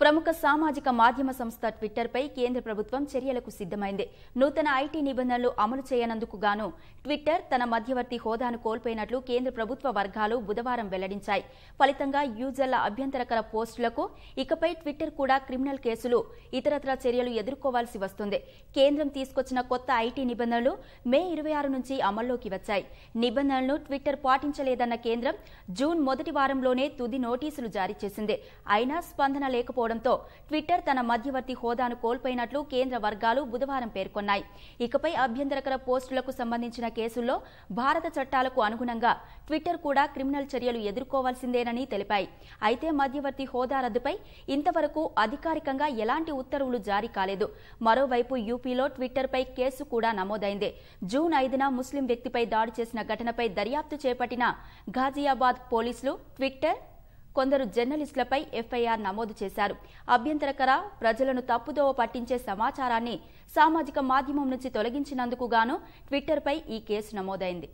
ప్రముఖ సామాజిక మాధ్యమ సంస్థ ట్విట్టర్పై కేంద్ర ప్రభుత్వం చర్యలకు సిద్దమైంది నూతన ఐటీ నిబంధనలు అమలు చేయనందుకు గాను ట్విట్టర్ తన మధ్యవర్తి హోదాను కోల్పోయినట్లు కేంద్ర ప్రభుత్వ వర్గాలు బుధవారం వెల్లడించాయి ఫలితంగా యూజర్ల అభ్యంతరకర పోస్టులకు ఇకపై ట్విట్టర్ కూడా క్రిమినల్ కేసులు ఇతరత్ర చర్యలు ఎదుర్కోవాల్సి వస్తుంది కేంద్రం తీసుకొచ్చిన కొత్త ఐటీ నిబంధనలు మే ఇరవై ఆరు నుంచి అమల్లోకి వచ్చాయి నిబంధనలను ట్విట్టర్ పాటించలేదన్న కేంద్రం జూన్ మొదటి వారంలోనే తుది నోటీసులు జారీ చేసింది అయినా స్పందన లేకపోవడంతో ట్విట్టర్ తన మధ్యవర్తి హోదాను కోల్పోయినట్లు కేంద్ర వర్గాలు బుధవారం పేర్కొన్నాయి ఇకపై అభ్యంతరకర పోస్టులకు సంబంధించిన కేసుల్లో భారత చట్టాలకు అనుగుణంగా ట్విట్టర్ కూడా క్రిమినల్ చర్యలు ఎదుర్కోవాల్సిందేనని తెలిపాయి అయితే మధ్యవర్తి హోదా రద్దుపై ఇంతవరకు అధికారికంగా ఎలాంటి ఉత్తర్వులు జారీ కాలేదు మరోవైపు యూపీలో ట్విట్టర్పై కేసు కూడా నమోదైంది జూన్ ఐదున ముస్లిం వ్యక్తిపై దాడి చేసిన ఘటనపై దర్యాప్తు చేపట్టిన ఘాజియాబాద్ పోలీసులు ట్విట్టర్ కొందరు జర్నలిస్టులపై ఎఫ్ఐఆర్ నమోదు చేశారు అభ్యంతరకర ప్రజలను తప్పుదోవ పట్టించే సమాచారాన్ని సామాజిక మాధ్యమం నుంచి తొలగించినందుకు గాను ట్విట్టర్పై ఈ కేసు నమోదైంది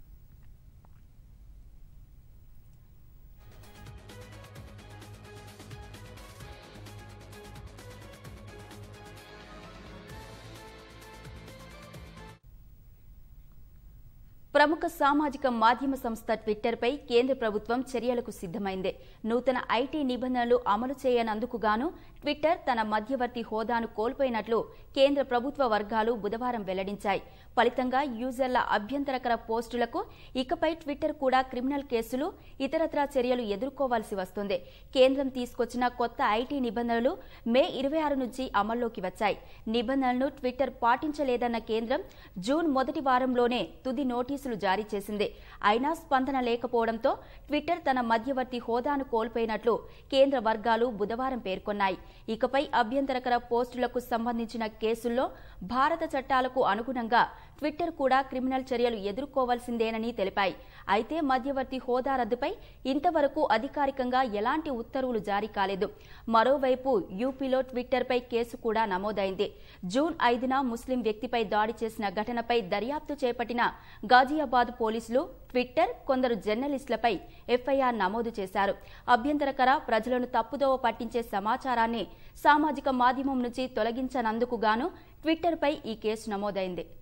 ప్రముఖ సామాజిక మాధ్యమ సంస్థ ట్విట్టర్పై కేంద్ర ప్రభుత్వం చర్యలకు సిద్దమైంది నూతన ఐటీ నిబంధనలు అమలు చేయనందుకు గాను ట్విట్టర్ తన మధ్యవర్తి హోదాను కోల్పోయినట్లు కేంద్ర ప్రభుత్వ వర్గాలు బుధవారం వెల్లడించాయి ఫలితంగా యూజర్ల అభ్యంతరకర పోస్టులకు ఇకపై ట్విట్టర్ కూడా క్రిమినల్ కేసులు ఇతరత్రా చర్యలు ఎదుర్కోవాల్సి వస్తుంది కేంద్రం తీసుకొచ్చిన కొత్త ఐటీ నిబంధనలు మే ఇరవై ఆరు నుంచి అమల్లోకి వచ్చాయి నిబంధనలను ట్విట్టర్ పాటించలేదన్న కేంద్రం జూన్ మొదటి వారంలోనే తుది నోటీసులు జారీ చేసింది అయినా స్పందన లేకపోవడంతో ట్విట్టర్ తన మధ్యవర్తి హోదాను కోల్పోయినట్లు కేంద్ర వర్గాలు బుధవారం పేర్కొన్నాయి ఇకపై అభ్యంతరకర పోస్టులకు సంబంధించిన కేసుల్లో భారత చట్టాలకు అనుగుణంగా ట్విట్టర్ కూడా క్రిమినల్ చర్యలు ఎదుర్కోవాల్సిందేనని తెలిపాయి అయితే మధ్యవర్తి హోదా రద్దుపై ఇంతవరకు అధికారికంగా ఎలాంటి ఉత్తర్వులు జారీ కాలేదు మరోవైపు యూపీలో ట్విట్టర్పై కేసు కూడా నమోదైంది జూన్ ఐదున ముస్లిం వ్యక్తిపై దాడి చేసిన ఘటనపై దర్యాప్తు చేపట్టిన గాజియాబాద్ పోలీసులు ట్విట్టర్ కొందరు జర్నలిస్టులపై ఎఫ్ఐఆర్ నమోదు చేశారు అభ్యంతరకర ప్రజలను తప్పుదోవ పట్టించే సమాచారాన్ని సామాజిక మాధ్యమం నుంచి తొలగించనందుకు గాను ట్విట్టర్పై ఈ కేసు నమోదైంది